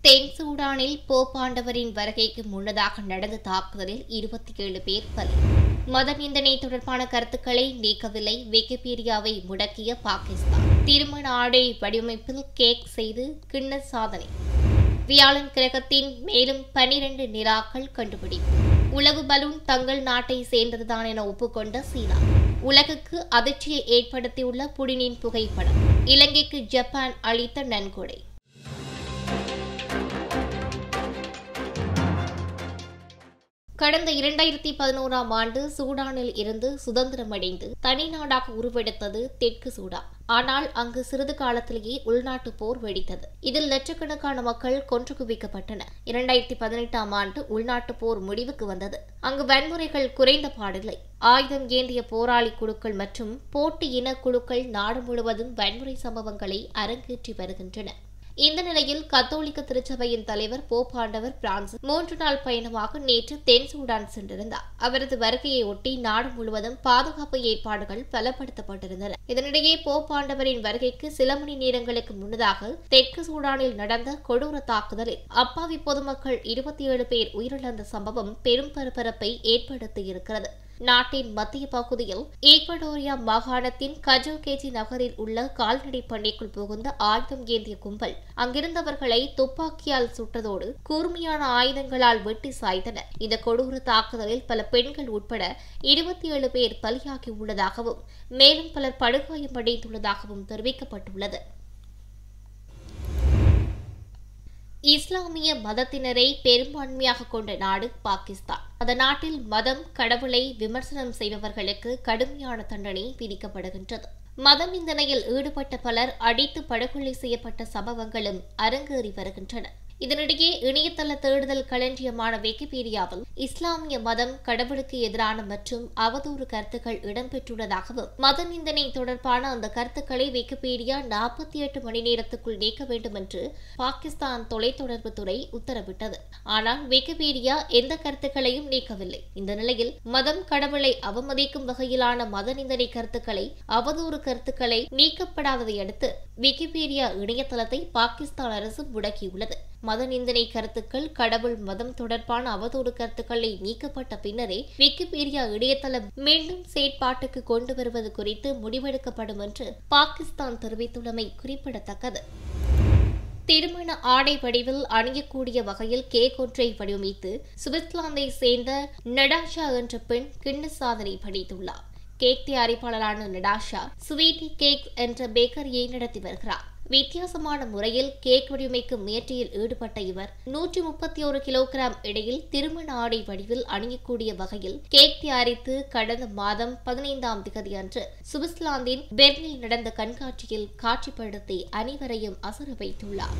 தென் சூடானில் போப்பாண்டவரின் வருகைக்கு முன்னதாக நடந்த தாக்குதலில் இருபத்தி ஏழு பேர் பலி மத நிந்தனை தொடர்பான கருத்துக்களை நீக்கவில்லை விக்கிபீடியாவை முடக்கிய பாகிஸ்தான் திருமண ஆடை வடிவமைப்பில் கேக் செய்து கிண்ண சாதனை வியாழன் கிரகத்தின் மேலும் பனிரெண்டு நிலாக்கள் கண்டுபிடிப்பு உளவு பலூன் தங்கள் நாட்டை சேர்ந்ததுதான் என ஒப்புக்கொண்ட சீனா உலகுக்கு அதிர்ச்சியை ஏற்படுத்தியுள்ள புடினின் புகைப்படம் இலங்கைக்கு ஜப்பான் அளித்த நன்கொடை கடந்த இரண்டாயிரத்தி பதினோராம் ஆண்டு சூடானில் இருந்து சுதந்திரமடைந்து தனி நாடாக உருவெடுத்தது தெற்கு சூடான் ஆனால் அங்கு சிறிது காலத்திலேயே உள்நாட்டு போர் வெடித்தது இதில் லட்சக்கணக்கான மக்கள் கொன்று குவிக்கப்பட்டனர் இரண்டாயிரத்தி பதினெட்டாம் ஆண்டு உள்நாட்டு போர் முடிவுக்கு வந்தது அங்கு வன்முறைகள் குறைந்த பாடில்லை ஆயுதம் ஏந்திய போராளி குழுக்கள் மற்றும் போட்டி இன குழுக்கள் நாடு முழுவதும் வன்முறை சம்பவங்களை அரங்கேற்றி வருகின்றன இந்த நிலையில் கத்தோலிக்க திருச்சபையின் தலைவர் போப்பாண்டவர் பிரான்சிஸ் மூன்று நாள் பயணமாக நேற்று தென் சூடான் சென்றிருந்தார் அவரது வருகையை ஒட்டி நாடு முழுவதும் பாதுகாப்பு ஏற்பாடுகள் பலப்படுத்தப்பட்டிருந்தன இதனிடையே போப்பாண்டவரின் வருகைக்கு சில மணி நேரங்களுக்கு முன்னதாக தெற்கு சூடானில் நடந்த கொடூர தாக்குதலில் அப்பாவி பொதுமக்கள் இருபத்தி ஏழு பேர் உயிரிழந்த சம்பவம் பெரும் பரபரப்பை ஏற்படுத்தியிருக்கிறது நாட்டின் மத்திய பகுதியில் ஈக்வடோரியா மாகாணத்தின் கஜோகேஜி நகரில் உள்ள கால்நடை பண்ணைக்குள் புகுந்த ஆயுதம் ஏந்திய கும்பல் அங்கிருந்தவர்களை துப்பாக்கியால் சுட்டதோடு கூர்மையான ஆயுதங்களால் வெட்டி சாய்த்தனர் இந்த கொடூர தாக்குதலில் பல பெண்கள் உட்பட இருபத்தி ஏழு பேர் பலியாகி உள்ளதாகவும் மேலும் பலர் படுகாயமடைந்துள்ளதாகவும் தெரிவிக்கப்பட்டுள்ளது இஸ்லாமிய மதத்தினரை பெரும்பான்மையாக கொண்ட நாடு பாகிஸ்தான் அந்த நாட்டில் மதம் கடவுளை விமர்சனம் செய்பவர்களுக்கு கடுமையான தண்டனை விதிக்கப்படுகின்றது மத நிந்தனையில் ஈடுபட்ட பலர் அடித்து படுகொலை செய்யப்பட்ட சம்பவங்களும் அரங்கேறி வருகின்றன இதனிடையே இணையதள தேடுதல் களஞ்சியமான விக்கிபீடியாவில் இஸ்லாமிய மதம் கடவுளுக்கு எதிரான மற்றும் அவதூறு கருத்துக்கள் இடம்பெற்றுள்ளதாகவும் மத நிந்தனை தொடர்பான அந்த கருத்துக்களை விக்கிபீடியா நாற்பத்தி எட்டு மணி நேரத்துக்குள் நீக்க வேண்டும் என்று பாகிஸ்தான் தொலைத்தொடர்பு துறை உத்தரவிட்டது ஆனால் விக்கிபீடியா எந்த கருத்துக்களையும் நீக்கவில்லை இந்த நிலையில் மதம் கடவுளை அவமதிக்கும் வகையிலான மத நிந்தனை கருத்துக்களை அவதூறு கருத்துக்களை நீக்கப்படாததை அடுத்து விக்கிபீடியா இணையதளத்தை பாகிஸ்தான் அரசு முடக்கியுள்ளது மத நிந்தனை கருத்துக்கள் கடவுள் மதம் தொடர்பான அவதூறு கருத்துக்களை நீக்கப்பட்ட பின்னரே விக்கிபீடியா இணையதளம் மீண்டும் செயற்பாட்டுக்கு கொண்டு வருவது குறித்து முடிவெடுக்கப்படும் என்று பாகிஸ்தான் தெரிவித்துள்ளமை குறிப்பிடத்தக்கது திருமண ஆடை வடிவில் அணியக்கூடிய வகையில் கேக் ஒன்றை வடிவமைத்து சுவிட்சர்லாந்தை சேர்ந்த நடாஷா என்ற பெண் கிண்ண சாதனை படைத்துள்ளார் கேக் தயாரிப்பாளரான நடாஷா ஸ்வீட்டி கேக் என்ற பேக்கரியை நடத்தி வருகிறார் வித்தியாசமான முறையில் கேக் வடிவமைக்கும் முயற்சியில் ஈடுபட்ட இவர் நூற்றி முப்பத்தி ஒரு கிலோகிராம் இடையில் திருமண ஆடை வடிவில் அணியக்கூடிய வகையில் கேக் தயாரித்து கடந்த மாதம் பதினைந்தாம் திகதி அன்று சுவிட்சர்லாந்தின் பெர்னில் நடந்த கண்காட்சியில் காட்சிப்படுத்தி அனைவரையும் அசர வைத்துள்ளார்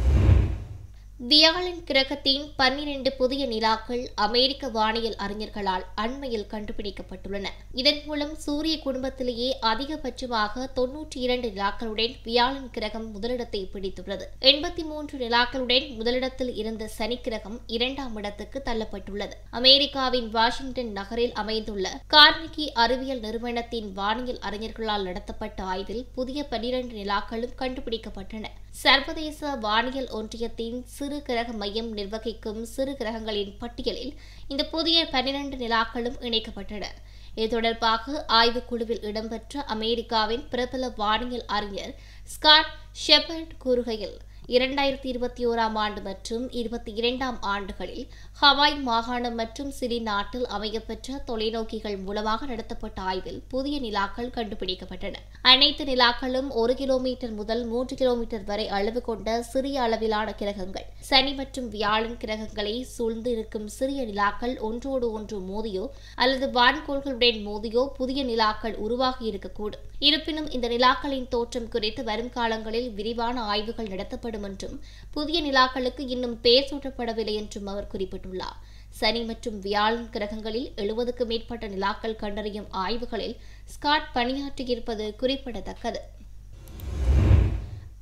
வியாழன் கிரகத்தின் பன்னிரண்டு புதிய நிலாக்கள் அமெரிக்க வானியல் அறிஞர்களால் அண்மையில் கண்டுபிடிக்கப்பட்டுள்ளன இதன் மூலம் சூரிய குடும்பத்திலேயே அதிகபட்சமாக தொன்னூற்றி இரண்டு நிலாக்களுடன் வியாழன் கிரகம் முதலிடத்தை பிடித்துள்ளது எண்பத்தி மூன்று நிலாக்களுடன் முதலிடத்தில் இருந்த சனி கிரகம் இரண்டாம் இடத்துக்கு தள்ளப்பட்டுள்ளது அமெரிக்காவின் வாஷிங்டன் நகரில் அமைந்துள்ள கார்னிகி அறிவியல் நிறுவனத்தின் வானியல் அறிஞர்களால் நடத்தப்பட்ட ஆய்வில் புதிய பனிரண்டு நிலாக்களும் கண்டுபிடிக்கப்பட்டன சர்வதேச வானியல் ஒன்றியத்தின் சிறு கிரக மையம் நிர்வகிக்கும் சிறு கிரகங்களின் பட்டியலில் இந்த புதிய பன்னிரண்டு நிலாக்களும் இணைக்கப்பட்டன இது தொடர்பாக ஆய்வுக்குழுவில் இடம்பெற்ற அமெரிக்காவின் பிரபல வானியல் அறிஞர் ஸ்காட் ஷெப்பர்ட் கூறுகையில் இரண்டாயிரத்தி இருபத்தி ஓராம் ஆண்டு மற்றும் இருபத்தி இரண்டாம் ஆண்டுகளில் ஹவாய் மாகாணம் மற்றும் சிலி நாட்டில் அமையப்பெற்ற தொலைநோக்கிகள் மூலமாக நடத்தப்பட்ட ஆய்வில் புதிய நிலாக்கள் கண்டுபிடிக்கப்பட்டன அனைத்து நிலாக்களும் ஒரு கிலோமீட்டர் முதல் மூன்று கிலோமீட்டர் வரை அளவு கொண்ட சிறிய அளவிலான கிரகங்கள் சனி மற்றும் வியாழன் கிரகங்களை சூழ்ந்து இருக்கும் சிறிய நிலாக்கள் ஒன்றோடு ஒன்று மோதியோ அல்லது வான்கோள்களுடன் மோதியோ புதிய நிலாக்கள் உருவாகி இருக்கக்கூடும் இருப்பினும் இந்த நிலாக்களின் தோற்றம் குறித்து வரும் காலங்களில் விரிவான ஆய்வுகள் நடத்தப்படும் என்றும் புதிய நிலாக்களுக்கு இன்னும் பெயர் சூட்டப்படவில்லை என்றும் அவர் குறிப்பிட்டுள்ளார் சனி மற்றும் வியாழன் கிரகங்களில் எழுபதுக்கு மேற்பட்ட நிலாக்கள் கண்டறியும் ஆய்வுகளில் ஸ்காட் பணியாற்றியிருப்பது குறிப்பிடத்தக்கது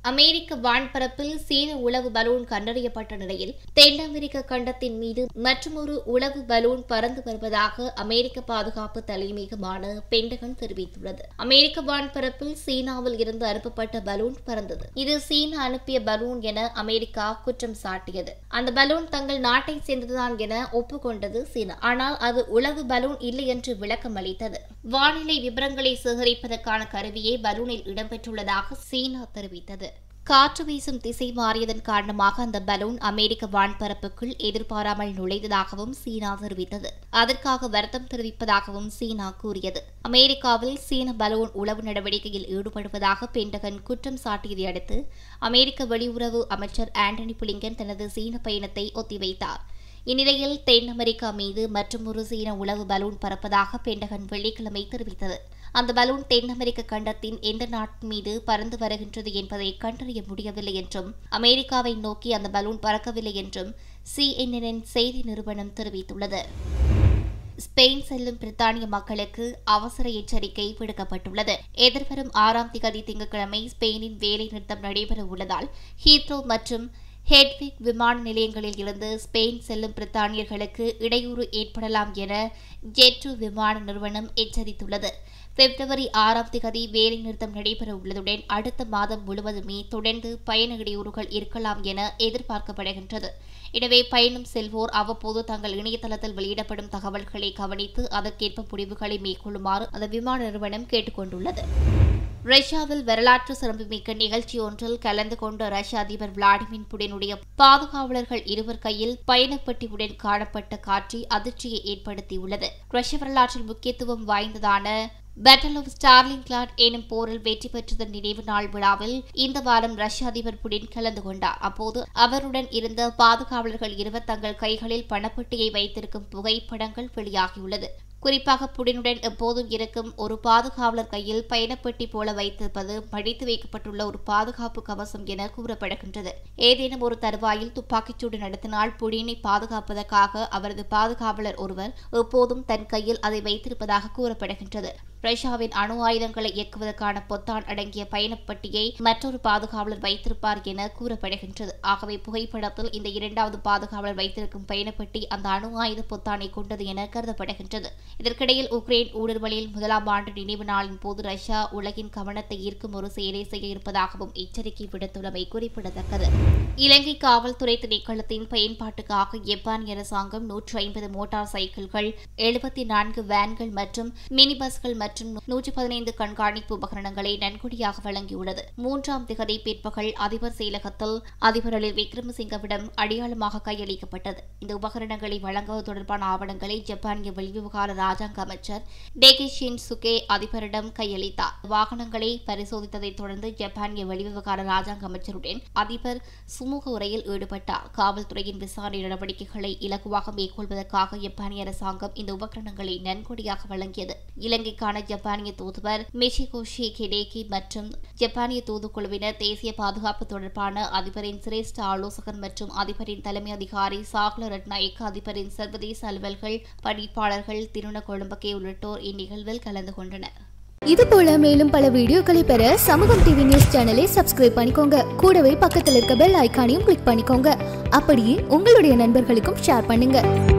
அமெரிக்க வான்பரப்பில் சீன உளவு பலூன் கண்டறியப்பட்ட நிலையில் தென் அமெரிக்க கண்டத்தின் மீது மற்றொரு உளவு பலூன் பறந்து வருவதாக அமெரிக்க பாதுகாப்பு தலைமையகமான பென்டகன் தெரிவித்துள்ளது அமெரிக்க வான்பரப்பில் சீனாவில் இருந்து அனுப்பப்பட்ட பலூன் பறந்தது இது சீனா அனுப்பிய பலூன் என அமெரிக்கா குற்றம் சாட்டியது அந்த பலூன் தங்கள் நாட்டை சேர்ந்ததுதான் என ஒப்புக்கொண்டது சீனா ஆனால் அது உளவு பலூன் இல்லை என்று விளக்கம் அளித்தது வானிலை விவரங்களை சேகரிப்பதற்கான கருவியே பலூனில் இடம்பெற்றுள்ளதாக சீனா தெரிவித்தது காற்று வீசும் திசை மாறியதன் காரணமாக அந்த பலூன் அமெரிக்க வான்பரப்புக்குள் எதிர்பாராமல் நுழைந்ததாகவும் சீனா தெரிவித்தது அதற்காக வருத்தம் தெரிவிப்பதாகவும் சீனா கூறியது அமெரிக்காவில் சீன பலூன் உளவு நடவடிக்கையில் ஈடுபடுவதாக பென்டகன் குற்றம் சாட்டியதை அடுத்து அமெரிக்க வெளியுறவு அமைச்சர் ஆண்டனி புலிங்கன் தனது சீன பயணத்தை ஒத்திவைத்தார் இந்நிலையில் தென் அமெரிக்கா மீது மற்றொரு சீன உளவு பலூன் பறப்பதாக பென்டகன் வெள்ளிக்கிழமை தெரிவித்தது அந்த பலூன் தென் அமெரிக்க கண்டத்தின் எந்த நாட்டின் மீது பறந்து வருகின்றது என்பதை கண்டறிய முடியவில்லை என்றும் அமெரிக்காவை நோக்கி அந்த பலூன் பறக்கவில்லை என்றும் சிஎன்என் செய்தி நிறுவனம் தெரிவித்துள்ளது ஸ்பெயின் செல்லும் பிரித்தானிய மக்களுக்கு அவசர எச்சரிக்கை விடுக்கப்பட்டுள்ளது எதிர்வரும் ஆறாம் திகதி திங்கட்கிழமை ஸ்பெயினின் வேலை நிறுத்தம் நடைபெற உள்ளதால் ஹீத்ரோ மற்றும் ஹெட்விக் விமான நிலையங்களில் இருந்து ஸ்பெயின் செல்லும் பிரித்தானியர்களுக்கு இடையூறு ஏற்படலாம் என ஜெட்டு விமான நிறுவனம் எச்சரித்துள்ளது பிப்ரவரி ஆறாம் திகதி வேலை நிறுத்தம் நடைபெற உள்ளதுடன் அடுத்த மாதம் முழுவதுமே தொடர்ந்து பயண இடையூறுகள் இருக்கலாம் என எதிர்பார்க்கப்படுகின்றது எனவே பயணம் செல்வோர் அவ்வப்போது தங்கள் இணையதளத்தில் வெளியிடப்படும் தகவல்களை கவனித்து அதற்கேற்ப முடிவுகளை மேற்கொள்ளுமாறு அந்த விமான நிறுவனம் கேட்டுக் கொண்டுள்ளது ரஷ்யாவில் வரலாற்று சிறப்புமிக்க நிகழ்ச்சி ஒன்றில் கலந்து கொண்ட ரஷ்ய அதிபர் விளாடிமிர் புடினுடைய பாதுகாவலர்கள் இருவர் கையில் பயணப்பட்டியுடன் காணப்பட்ட காட்சி அதிர்ச்சியை ஏற்படுத்தியுள்ளது ரஷ்ய வரலாற்றில் முக்கியத்துவம் வாய்ந்ததான பேட்டில் ஆஃப் ஸ்டார்லிங் கிளாட் எனும் போரில் வெற்றி பெற்றதன் நினைவு நாள் விழாவில் இந்த வாரம் ரஷ்ய அதிபர் புடின் கலந்து கொண்டார் அப்போது அவருடன் இருந்த பாதுகாவலர்கள் இருவர் தங்கள் கைகளில் பணப்பட்டியை வைத்திருக்கும் புகைப்படங்கள் வெளியாகியுள்ளது குறிப்பாக புடினுடன் எப்போதும் இருக்கும் ஒரு பாதுகாவலர் கையில் பயணப்பெட்டி போல வைத்திருப்பது மடித்து வைக்கப்பட்டுள்ள ஒரு பாதுகாப்பு கவசம் என கூறப்படுகின்றது ஏதேனும் ஒரு தருவாயில் துப்பாக்கிச்சூடு நடத்தினால் புடினை பாதுகாப்பதற்காக அவரது பாதுகாவலர் ஒருவர் எப்போதும் தன் கையில் அதை வைத்திருப்பதாக கூறப்படுகின்றது ரஷ்யாவின் அணு ஆயுதங்களை இயக்குவதற்கான பொத்தான் அடங்கிய பயணப்பட்டியை மற்றொரு பாதுகாவலர் வைத்திருப்பார் என கூறப்படுகின்றது ஆகவே புகைப்படத்தில் இந்த இரண்டாவது பாதுகாவலர் வைத்திருக்கும் பயணப்பட்டி அந்த அணு ஆயுத பொத்தானை கொண்டது என கருதப்படுகின்றது இதற்கிடையில் உக்ரைன் ஊடுருவலில் முதலாம் ஆண்டு நினைவு நாளின் போது ரஷ்யா உலகின் கவனத்தை ஈர்க்கும் ஒரு செயலை செய்ய இருப்பதாகவும் எச்சரிக்கை விடுத்துள்ளமை குறிப்பிடத்தக்கது இலங்கை காவல்துறை திணைக்களத்தின் பயன்பாட்டுக்காக ஜப்பானிய அரசாங்கம் நூற்றி ஐம்பது மோட்டார் சைக்கிள்கள் எழுபத்தி நான்கு வேன்கள் மற்றும் மினி பஸ்கள் மற்றும் நூற்றி பதினைந்து கண்காணிப்பு உபகரணங்களை நன்கொடியாக வழங்கியுள்ளது மூன்றாம் திகதி பிற்பகல் அதிபர் செயலகத்தில் அதிபர் ரணில் விக்ரமசிங்கவிடம் அடையாளமாக கையளிக்கப்பட்டது இந்த உபகரணங்களை வழங்குவது தொடர்பான ஆவணங்களை ஜப்பானிய வெளிவிவகார ராஜாங்க அமைச்சர் டேகி ஷின் சுகே அதிபரிடம் கையளித்தார் வாகனங்களை பரிசோதித்ததைத் தொடர்ந்து ஜப்பானிய வெளிவிவகார ராஜாங்க அமைச்சருடன் அதிபர் சுமூக உரையில் ஈடுபட்டார் காவல்துறையின் விசாரணை நடவடிக்கைகளை இலகுவாக மேற்கொள்வதற்காக ஜப்பானிய அரசாங்கம் இந்த உபகரணங்களை நன்கொடியாக வழங்கியது இலங்கைக்கான ஜப்பானிய தூதுவர் மிஷிகோஷி கெடேகி மற்றும் ஜப்பானிய தூதுக்குழுவினர் தேசிய பாதுகாப்பு தொடர்பான அதிபரின் சிரேஷ்ட ஆலோசகர் மற்றும் அதிபரின் தலைமை அதிகாரி சாக்ல ரட்நாயக்க அதிபரின் சர்வதேச அலுவல்கள் பணிப்பாளர்கள் திருண கொழும்பகே உள்ளிட்டோர் இந்நிகழ்வில் கலந்து கொண்டனர் இது போல மேலும் பல வீடியோக்களை பெற சமூகம் டிவி நியூஸ் சேனலை சப்ஸ்கிரைப் பண்ணிக்கோங்க கூடவே பக்கத்தில் இருக்க பெல் ஐகானையும் கிளிக் பண்ணிக்கோங்க அப்படியே உங்களுடைய நண்பர்களுக்கும் ஷேர் பண்ணுங்க